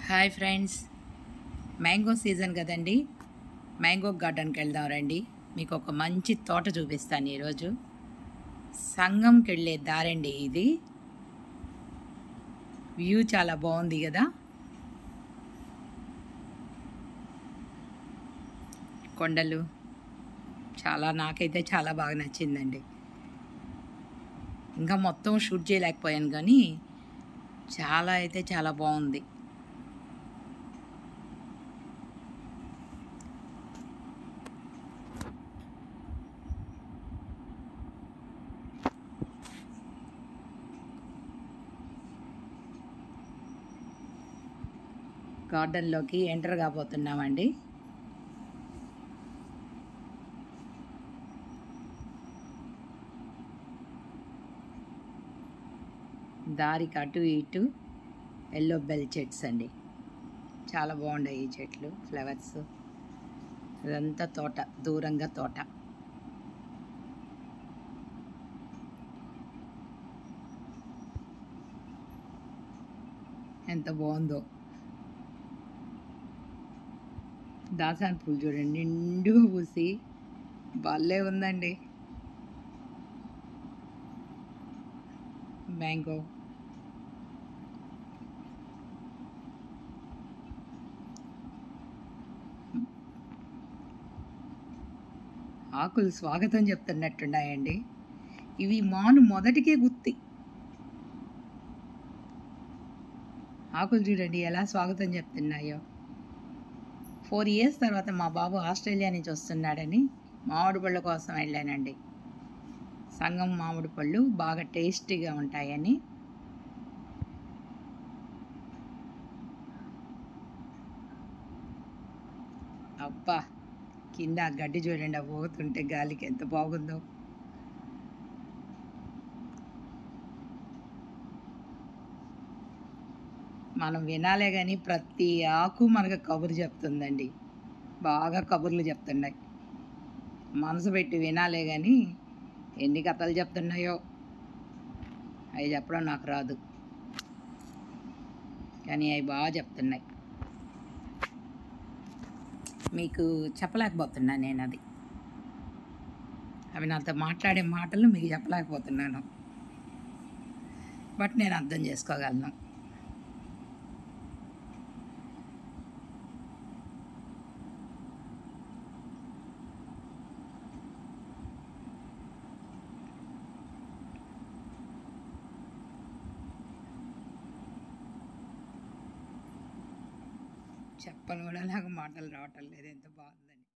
hi friends mango season కదండి mango గార్డెన్కి వెళ్దాం రండి మీకు ఒక మంచి తోట చూపిస్తాను ఈరోజు సంగంకి వెళ్ళే దారండి ఇది వ్యూ చాలా బాగుంది కదా కొండలు చాలా నాకైతే చాలా బాగా నచ్చిందండి ఇంకా మొత్తం షూట్ చేయలేకపోయాను కానీ చాలా అయితే చాలా బాగుంది గార్డెన్లోకి ఎంటర్ కాబోతున్నామండి దారికి అటు ఇటు ఎల్లో బెల్ చెట్స్ అండి చాలా బాగున్నాయి ఈ చెట్లు ఫ్లవర్స్ అదంతా తోట దూరంగా తోట ఎంత బాగుందో దాసాన్ పూలు చూడండి నిండుగా పూసి భలే ఉందండి మ్యాంగో ఆకులు స్వాగతం చెప్తున్నట్టున్నాయండి ఇవి మాను మొదటికే గుత్తి ఆకులు చూడండి ఎలా స్వాగతం చెప్తున్నాయో ఫోర్ ఇయర్స్ తర్వాత మా బాబు ఆస్ట్రేలియా నుంచి వస్తున్నాడని మామిడి పళ్ళ కోసం వెళ్ళానండి సంగం మామిడి పళ్ళు బాగా టేస్టీగా ఉంటాయని అబ్బా కింద ఆ గడ్డి చూడండి ఆ పోతుంటే గాలికి ఎంత బాగుందో మనం వినాలే కానీ ప్రతి ఆకు మనకు కబురు చెప్తుందండి బాగా కబుర్లు చెప్తున్నాయి మనసు పెట్టి వినాలే కానీ ఎన్ని కథలు చెప్తున్నాయో అవి చెప్పడం నాకు రాదు కానీ అవి బాగా చెప్తున్నాయి మీకు చెప్పలేకపోతున్నాను నేను అది అవి నాతో మాట్లాడే మాటలు మీకు చెప్పలేకపోతున్నాను బట్ నేను అర్థం చేసుకోగలను చెప్పను కూడా నాకు మాటలు రావటం లేదు ఎంత బాగుందని